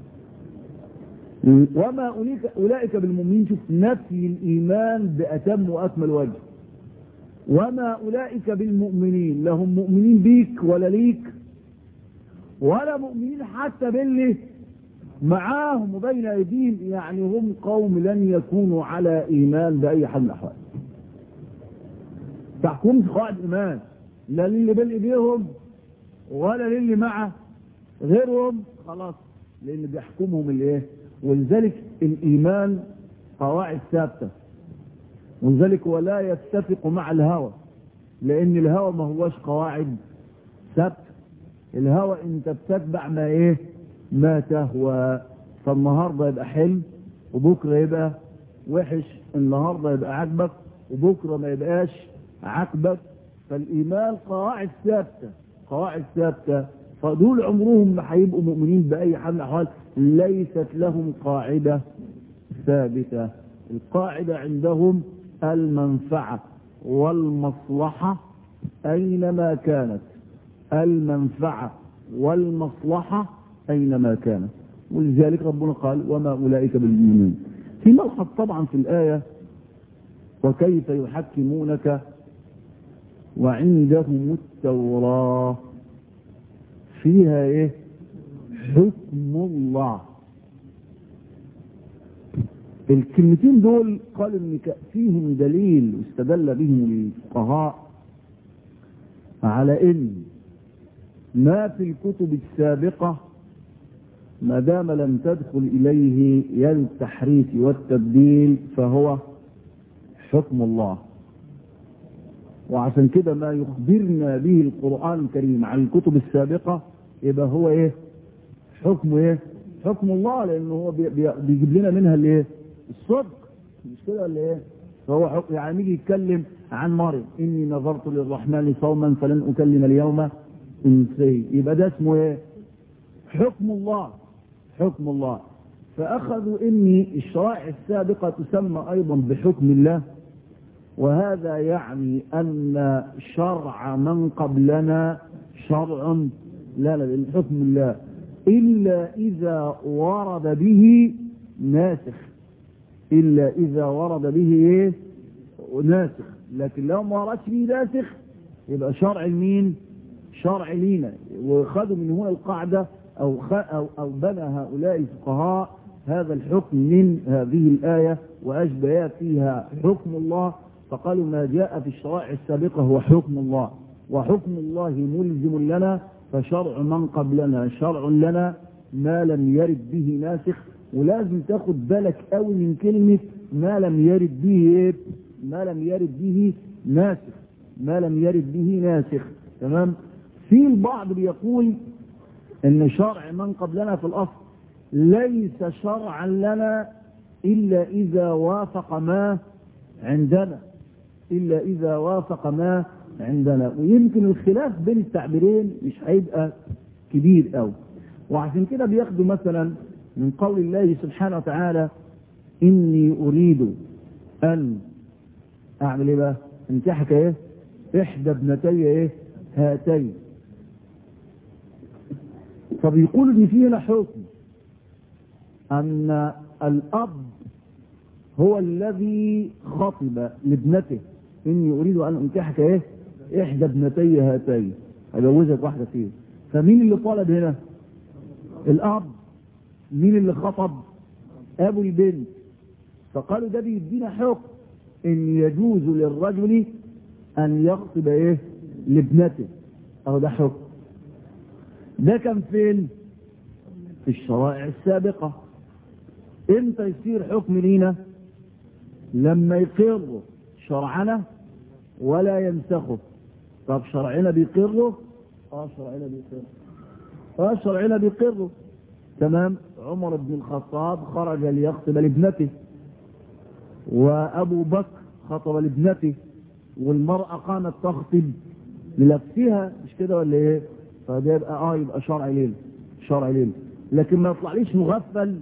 Speaker 1: وما أولئك, أولئك بالمؤمنين شوف نفي الإيمان بأتم وأكمل وجه وما أولئك بالمؤمنين لهم مؤمنين بيك ولا ليك ولا مؤمنين حتى باللي معاهم وبين أيديهم يعني هم قوم لن يكونوا على إيمان بأي حال من الأحوال تحكمش قواعد إيمان لا للي بين إيديهم ولا للي مع غيرهم خلاص لأن بيحكمهم الإيه ولذلك الإيمان قواعد ثابتة ولذلك ولا يتفق مع الهوى لأن الهوى ما هوش قواعد ثابتة الهوى انت بتتبع ما ايه ما تهوى فالنهارده يبقى حلم وبكره يبقى وحش النهارده يبقى عاجبك وبكره ما يبقاش عاجبك فالايمان قواعد ثابته قواعد ثابته فدول عمرهم ما هيبقوا مؤمنين باي حال من الاحوال ليست لهم قاعده ثابته القاعده عندهم المنفعه والمصلحه اينما كانت المنفعه والمصلحه اينما كانت ولذلك ربنا قال وما اولئك بالمؤمنين في ملحظ طبعا في الايه وكيف يحكمونك وعندهم التوراه فيها ايه حكم الله الكلمتين دول قال ان فيهم دليل واستدل بهم الفقهاء على ان ما في الكتب السابقة ما دام لم تدخل إليه يد التحريف والتبديل فهو حكم الله وعشان كده ما يخبرنا به القرآن الكريم عن الكتب السابقة يبقى هو ايه حكم ايه حكم الله لانه هو بي بي بيجيب لنا منها الايه الصدق مش كده ولا ايه فهو حكم يعني يجي يتكلم عن مريم اني نظرت للرحمن صوما فلن اكلم اليوم انسي يبقى ده اسمه ايه حكم الله حكم الله فاخذوا ان الشرائع السابقه تسمى ايضا بحكم الله وهذا يعني أن شرع من قبلنا شرع لا لا لأن حكم الله إلا إذا ورد به ناسخ إلا إذا ورد به إيه ناسخ لكن لو ما وردش به ناسخ يبقى شرع مين شرع لينا وخذوا من هنا القاعدة أو, أو, أو بنى هؤلاء الفقهاء هذا الحكم من هذه الآية وأشبه فيها حكم الله فقالوا ما جاء في الشرائع السابقة هو حكم الله وحكم الله ملزم لنا فشرع من قبلنا شرع لنا ما لم يرد به ناسخ ولازم تاخد بالك قوي من كلمة ما لم يرد به ايه ما لم يرد به ناسخ ما لم يرد به ناسخ تمام في البعض بيقول ان شرع من قبلنا في الاصل ليس شرعا لنا الا اذا وافق ما عندنا إلا إذا وافق ما عندنا ويمكن الخلاف بين التعبيرين مش هيبقى كبير قوي وعشان كده بياخدوا مثلا من قول الله سبحانه وتعالى إني أريد أن أعمل إيه بقى؟ انتحك إيه؟ إحدى ابنتي إيه؟ هاتين فبيقول إن في هنا حكم أن الأب هو الذي خطب لابنته اني اريد ان انكحك ايه احدى ابنتي هاتين اجوزك واحده فيهم فمين اللي طالب هنا الاب مين اللي خطب ابو البنت فقالوا ده بيدينا حكم ان يجوز للرجل ان يخطب ايه لابنته اهو ده حكم ده كان فين في الشرائع السابقه امتى يصير حكم لينا لما يقروا شرعنا ولا ينسخه طب شرعنا بيقره اه شرعنا بيقره اه شرعنا بيقره تمام عمر بن الخطاب خرج ليخطب لابنته وأبو بكر خطب لابنته والمرأة قامت تخطب لنفسها مش كده ولا ايه فده يبقى اه يبقى شرع ليل شرع ليل لكن ما يطلعليش مغفل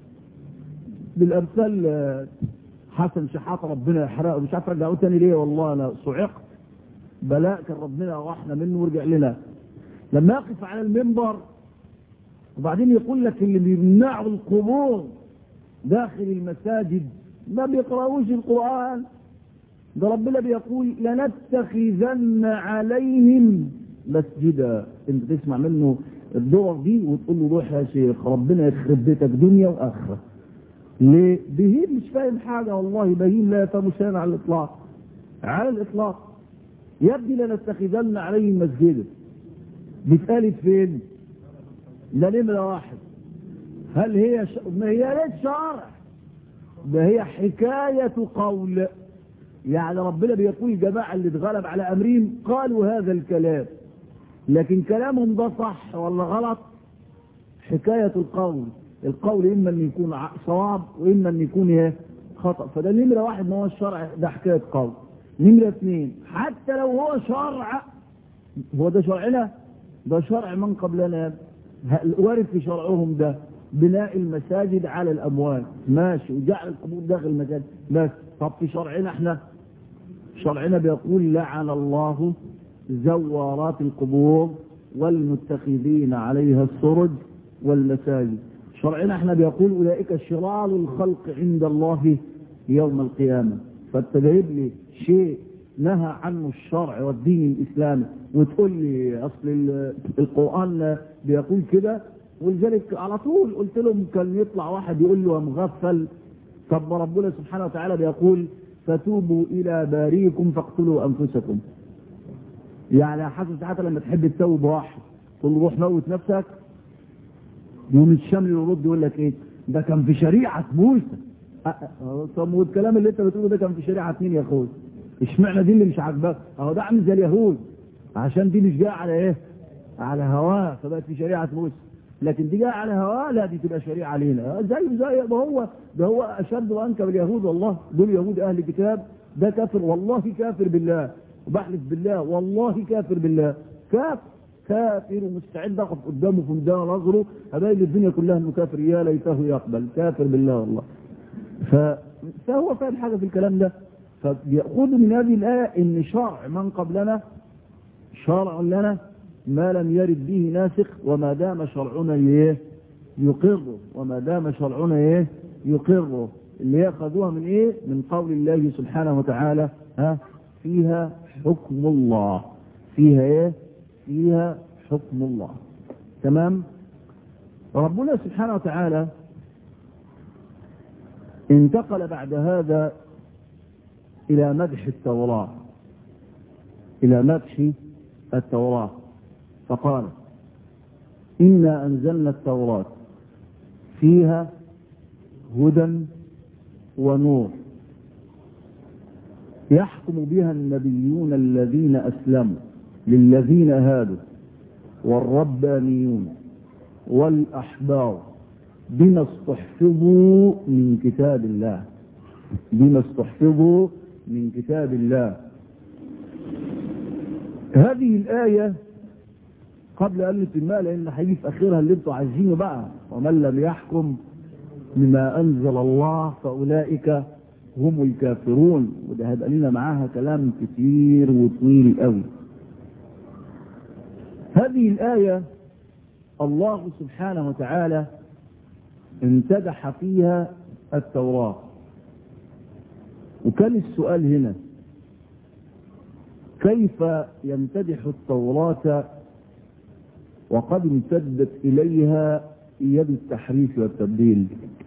Speaker 1: بالامثال آه، حسن شحات ربنا يحرقه مش عارف رجعوه تاني ليه والله انا صعقت بلاء كان ربنا راحنا منه ورجع لنا لما يقف على المنبر وبعدين يقول لك اللي بيمنعوا القبور داخل المساجد ما بيقرأوش القرآن ده ربنا بيقول لنتخذن عليهم مسجدا انت تسمع منه الدور دي وتقول له روح يا شيخ ربنا يخرب بيتك دنيا واخره ليه بهيم مش فاهم حاجه والله بهيم لا يفهم شيئا على الاطلاق على الاطلاق يبدي لنتخذن عليهم مسجدا بيتقالت فين ده نمره واحد هل هي ش... ما هي ليه شرع ده هي حكايه قول يعني ربنا بيقول الجماعة اللي اتغلب على أمرهم قالوا هذا الكلام لكن كلامهم ده صح ولا غلط حكاية القول القول إما أن يكون ع- صواب وإما أن يكون إيه خطأ فده نمرة واحد ما هو الشرع ده حكاية قول نمرة اثنين حتى لو هو شرع هو ده شرعنا ده شرع من قبلنا ه- وارد في شرعهم ده بناء المساجد على الأموال ماشي وجعل القبور داخل المساجد بس طب في شرعنا احنا شرعنا بيقول لعن الله زوارات القبور والمتخذين عليها السرج والمساجد شرعنا احنا بيقول اولئك شرار الخلق عند الله يوم القيامة فانت جايب لي شيء نهى عنه الشرع والدين الاسلامي وتقول لي اصل ال- القرآن بيقول كده ولذلك على طول قلت لهم كان يطلع واحد يقول له مغفل طب ربنا سبحانه وتعالى بيقول فتوبوا الى باريكم فاقتلوا انفسكم يعني حاسس حتى لما تحب تتوب واحد تقول له روح موت نفسك يوم الشمل يرد يقول لك ايه ده كان في شريعه موسى أه، أه، طب والكلام اللي انت بتقوله ده كان في شريعه مين يا اخويا اشمعنى دي اللي مش عاجباك اهو ده عامل زي اليهود عشان دي مش جايه على ايه على هواه فبقت في شريعه موسى لكن دي جايه على هواه لا دي تبقى شريعه علينا زي زي ما هو ده هو اشد وانكب اليهود والله دول يهود اهل كتاب ده كافر والله كافر بالله وبحلف بالله والله كافر بالله كافر كافر ومستعد اقف قدامه في ميدان نظره هبين الدنيا كلها انه كافر يا ليته يقبل كافر بالله والله ف... فهو فاهم حاجه في الكلام ده فبيأخذ من هذه الآية إن شرع من قبلنا شرع لنا ما لم يرد به ناسخ وما دام شرعنا ايه يقره وما دام شرعنا ايه يقره اللي ياخذوها من ايه من قول الله سبحانه وتعالى ها فيها حكم الله فيها ايه فيها حكم الله تمام ربنا سبحانه وتعالى انتقل بعد هذا الى مدح التوراه الى مدح التوراه فقال إنا أنزلنا التوراة فيها هدى ونور يحكم بها النبيون الذين أسلموا للذين هادوا والربانيون والأحبار بما استحفظوا من كتاب الله بما استحفظوا من كتاب الله هذه الآية قبل أن نتمها لأن هيجي في آخرها اللي انتوا عايزينه بقى ومن لم يحكم بما أنزل الله فأولئك هم الكافرون وده هيبقى لنا معاها كلام كتير وطويل قوي هذه الآية الله سبحانه وتعالى امتدح فيها التوراة وكان السؤال هنا كيف يمتدح التوراة وقد امتدت إليها يد التحريف والتبديل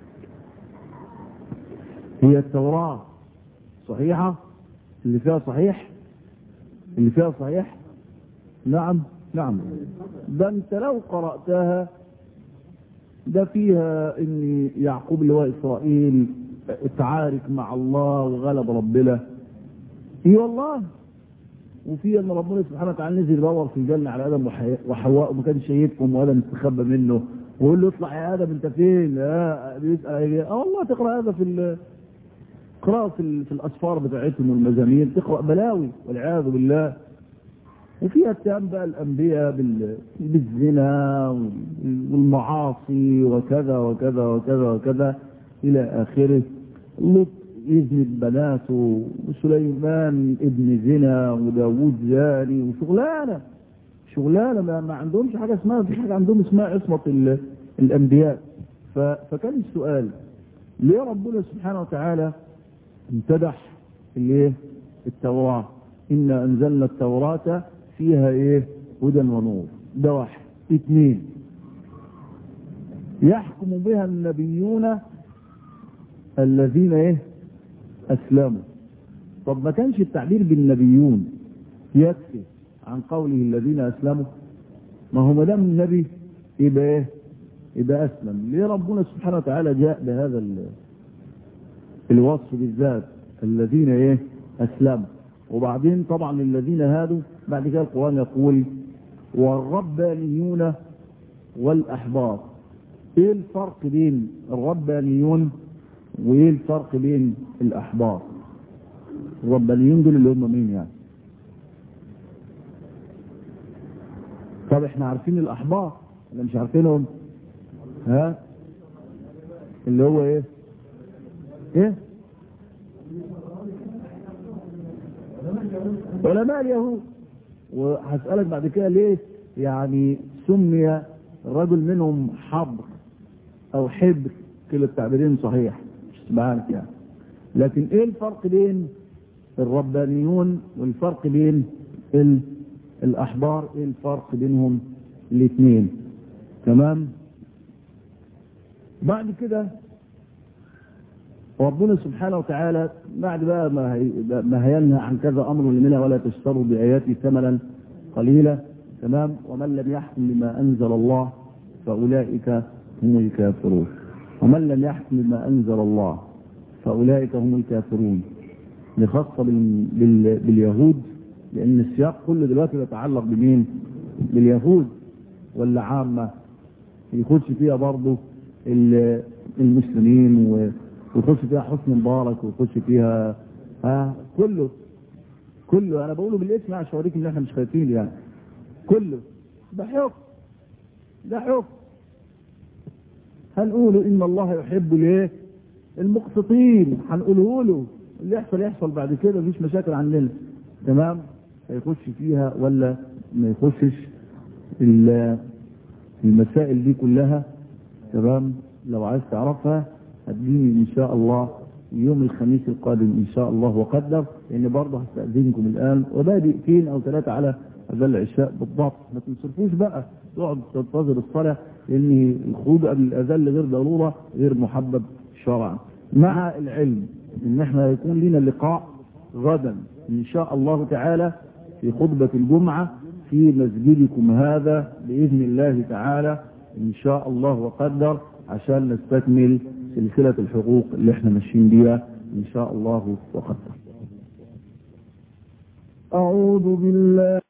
Speaker 1: هي التوراة صحيحة اللي فيها صحيح اللي فيها صحيح نعم نعم ده انت لو قرأتها ده فيها ان يعقوب اللي هو اسرائيل اتعارك مع الله وغلب ربنا اي والله وفي ان ربنا سبحانه وتعالى نزل يدور في الجنه على ادم وحواء وما كانش شايفكم وادم استخبى منه ويقول له اطلع يا ادم انت فين؟ اه بيسال اه والله تقرا هذا في تقرأ في, في الأسفار بتاعتهم والمزامير تقرأ بلاوي والعياذ بالله وفيها اتهام بقى الأنبياء بال... بالزنا والمعاصي وكذا وكذا وكذا وكذا إلى آخره لط يزني بناته وسليمان ابن زنا وداوود زاني وشغلانة شغلانة ما, ما عندهمش حاجة اسمها في حاجة عندهم اسمها عصمة ال... الأنبياء ف... فكان السؤال ليه ربنا سبحانه وتعالى امتدح الايه التوراة إنا أنزلنا التوراة فيها ايه هدى ونور ده واحد اثنين يحكم بها النبيون الذين ايه اسلموا طب ما كانش التعبير بالنبيون يكفي عن قوله الذين اسلموا ما هو ما دام النبي يبقى ايه يبقى اسلم ليه ربنا سبحانه وتعالى جاء بهذا الوصف بالذات الذين ايه اسلموا وبعدين طبعا الذين هادوا بعد كده القرآن يقول والربانيون والأحبار ايه الفرق بين الربانيون وايه الفرق بين الأحبار الربانيون دول اللي هم مين يعني طب احنا عارفين الأحبار ولا مش عارفينهم ها اللي هو ايه ايه علماء اليهود وهسألك بعد كده ليه يعني سمي الرجل منهم حبر او حبر كلا التعبيرين صحيح مش سبحانك يعني لكن ايه الفرق بين الربانيون والفرق بين ال... الاحبار ايه الفرق بينهم الاثنين تمام بعد كده ربنا سبحانه وتعالى بعد بقى ما, هي ما هينهى عن كذا امر منها ولا تشتروا باياتي ثمنا قليلا تمام ومن لم يحكم بما انزل الله فاولئك هم الكافرون ومن لم يحكم بما انزل الله فاولئك هم الكافرون دي خاصه بال... بال... باليهود لان السياق كله دلوقتي بيتعلق بمين؟ باليهود ولا عامه يخش فيها برضه المسلمين و... ويخش فيها حسن مبارك ويخش فيها ها كله كله انا بقوله بالاسم عشان اوريك ان احنا مش خايفين يعني كله ده حكم ده حكم هنقوله ان الله يحب الايه المقسطين هنقوله له اللي يحصل يحصل بعد كده مفيش مشاكل عندنا تمام هيخش فيها ولا ما يخشش المسائل دي كلها تمام لو عايز تعرفها هتجيني ان شاء الله يوم الخميس القادم ان شاء الله وقدر لان برضه هستأذنكم الان وده دقيقتين او ثلاثة على هذا العشاء بالضبط ما تنصرفوش بقى تقعد تنتظر الصلاة لان الخروج قبل الاذان غير ضرورة غير محبب شرعا مع العلم ان احنا يكون لنا لقاء غدا ان شاء الله تعالى في خطبة الجمعة في مسجدكم هذا بإذن الله تعالى إن شاء الله وقدر عشان نستكمل سلسلة الحقوق اللي احنا ماشيين بيها إن شاء الله وقدر
Speaker 2: أعوذ بالله